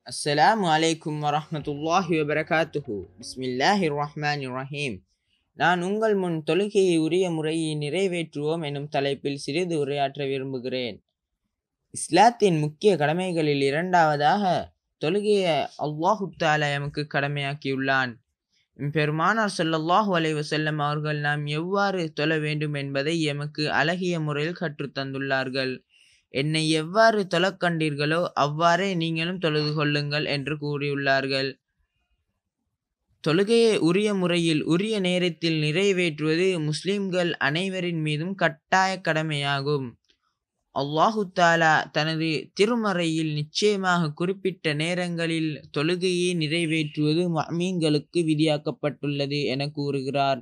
அஸ்ஸலாமு அலைக்கும் வரஹ்மத்துல்லாஹி வபரகாத்துஹு பிஸ்மில்லாஹிர் ரஹ்மானிர் ரஹீம் நான் உங்கள் முன் தொழுகையை உரிய முறையை நிறைவேற்றுவோம் எனும் தலைப்பில் சிறிது உரையாற்ற விரும்புகிறேன் இஸ்லாத்தின் முக்கிய கடமைகளில் இரண்டாவதாக தொழுகையை அல்லாஹு தாலா எமக்கு கடமையாக்கியுள்ளான் பெருமானார் ஸல்லல்லாஹு அலைஹி வஸல்லம் அவர்கள் நாம் எவ்வாறு தொழ வேண்டும் என்பதை எமக்கு அழகிய முறையில் கற்றுத் தந்துள்ளார்கள் என்னை எவ்வாறு தொழக் கண்டீர்களோ அவ்வாறே நீங்களும் தொழுது கொள்ளுங்கள் என்று கூறியுள்ளார்கள் தொழுகையை உரிய முறையில் உரிய நேரத்தில் நிறைவேற்றுவது முஸ்லிம்கள் அனைவரின் மீதும் கட்டாய கடமையாகும் அல்லாஹு தாலா தனது திருமறையில் நிச்சயமாக குறிப்பிட்ட நேரங்களில் தொழுகையை நிறைவேற்றுவது மீன்களுக்கு விதியாக்கப்பட்டுள்ளது என கூறுகிறார்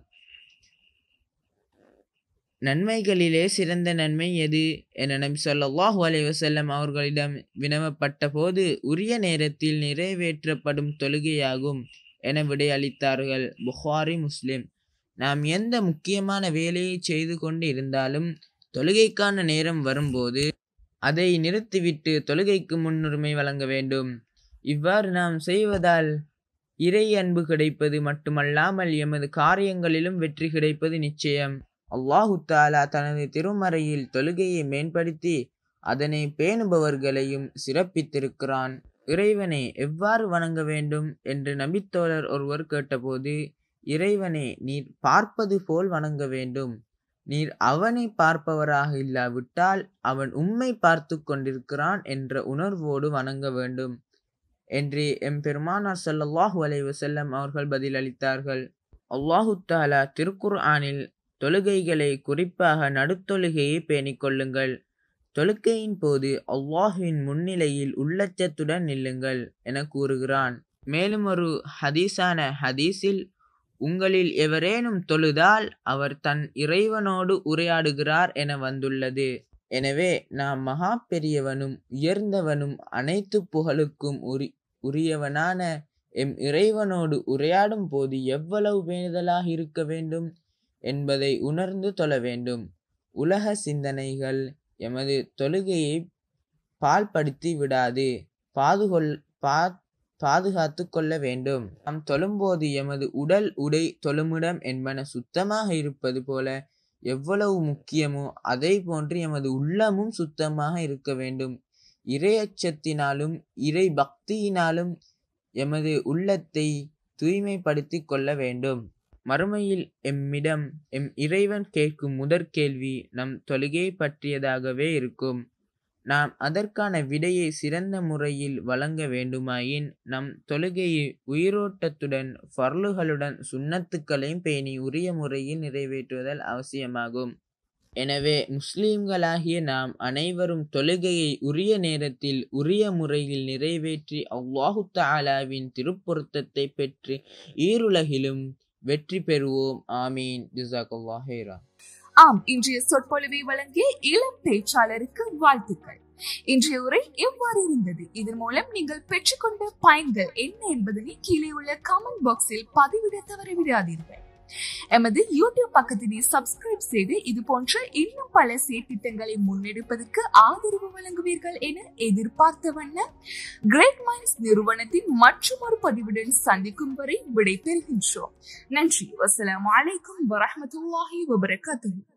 நன்மைகளிலே சிறந்த நன்மை எது என நபி சொல்லாஹு அலைஹி வஸல்லம் அவர்களிடம் வினவப்பட்ட போது உரிய நேரத்தில் நிறைவேற்றப்படும் தொழுகையாகும் என விடையளித்தார்கள் புகாரி முஸ்லிம் நாம் எந்த முக்கியமான வேலையை செய்து கொண்டு இருந்தாலும் தொழுகைக்கான நேரம் வரும்போது அதை நிறுத்திவிட்டு தொழுகைக்கு முன்னுரிமை வழங்க வேண்டும் இவ்வாறு நாம் செய்வதால் இறை அன்பு கிடைப்பது மட்டுமல்லாமல் எமது காரியங்களிலும் வெற்றி கிடைப்பது நிச்சயம் அல்லாஹு தாலா தனது திருமறையில் தொழுகையை மேம்படுத்தி அதனை பேணுபவர்களையும் சிறப்பித்திருக்கிறான் இறைவனை எவ்வாறு வணங்க வேண்டும் என்று நபித்தோழர் ஒருவர் கேட்டபோது இறைவனை நீர் பார்ப்பது போல் வணங்க வேண்டும் நீர் அவனை பார்ப்பவராக இல்லாவிட்டால் அவன் உம்மை பார்த்து கொண்டிருக்கிறான் என்ற உணர்வோடு வணங்க வேண்டும் என்று எம் பெருமானார் சல்லாஹூ அலை வசல்லம் அவர்கள் பதிலளித்தார்கள் அல்லாஹு தாலா திருக்குர் ஆனில் தொழுகைகளை குறிப்பாக நடுத்தொழுகையை பேணிக் கொள்ளுங்கள் தொழுகையின் போது அல்லாஹுவின் முன்னிலையில் உள்ளச்சத்துடன் நில்லுங்கள் என கூறுகிறான் மேலும் ஒரு ஹதீஸான ஹதீஸில் உங்களில் எவரேனும் தொழுதால் அவர் தன் இறைவனோடு உரையாடுகிறார் என வந்துள்ளது எனவே நாம் மகா பெரியவனும் உயர்ந்தவனும் அனைத்து புகழுக்கும் உரி உரியவனான எம் இறைவனோடு உரையாடும் போது எவ்வளவு பேணுதலாக இருக்க வேண்டும் என்பதை உணர்ந்து தொழ வேண்டும் உலக சிந்தனைகள் எமது தொழுகையை பால்படுத்தி விடாது பாதுகொள் பா பாதுகாத்து கொள்ள வேண்டும் நாம் தொழும்போது எமது உடல் உடை தொழுமிடம் என்பன சுத்தமாக இருப்பது போல எவ்வளவு முக்கியமோ அதை போன்று எமது உள்ளமும் சுத்தமாக இருக்க வேண்டும் இறையச்சத்தினாலும் இறை பக்தியினாலும் எமது உள்ளத்தை தூய்மைப்படுத்தி கொள்ள வேண்டும் மறுமையில் எம்மிடம் எம் இறைவன் கேட்கும் முதற் கேள்வி நம் தொழுகை பற்றியதாகவே இருக்கும் நாம் அதற்கான விடையை சிறந்த முறையில் வழங்க வேண்டுமாயின் நம் தொழுகையை உயிரோட்டத்துடன் ஃபர்லுகளுடன் சுண்ணத்துக்களையும் பேணி உரிய முறையில் நிறைவேற்றுவதல் அவசியமாகும் எனவே முஸ்லிம்களாகிய நாம் அனைவரும் தொழுகையை உரிய நேரத்தில் உரிய முறையில் நிறைவேற்றி அல்லாஹு தாலாவின் திருப்பொருத்தத்தை பெற்று ஈருலகிலும் வெற்றி பெறுவோம் ஆமீன் ஜிசாக்குல்லா ஹேரா ஆம் இன்றைய சொற்பொழிவை வழங்கிய இளம் பேச்சாளருக்கு வாழ்த்துக்கள் இன்றைய உரை எவ்வாறு இருந்தது இதன் மூலம் நீங்கள் பெற்றுக்கொண்ட பயன்கள் என்ன என்பதனை கீழே உள்ள கமெண்ட் பாக்ஸில் பதிவிட தவறவிடாதீர்கள் எமது யூடியூப் பக்கத்தினை சப்ஸ்கிரைப் செய்து இது போன்ற இன்னும் பல செயற்திட்டங்களை முன்னெடுப்பதற்கு ஆதரவு வழங்குவீர்கள் என எதிர்பார்த்த வண்ணம் கிரேட் மைண்ட்ஸ் நிறுவனத்தின் மற்றும் ஒரு பதிவுடன் சந்திக்கும் வரை விடை பெறுகின்றோம் நன்றி வசலாம் அலைக்கும் வரமத்துல்லாஹி வபரகாத்து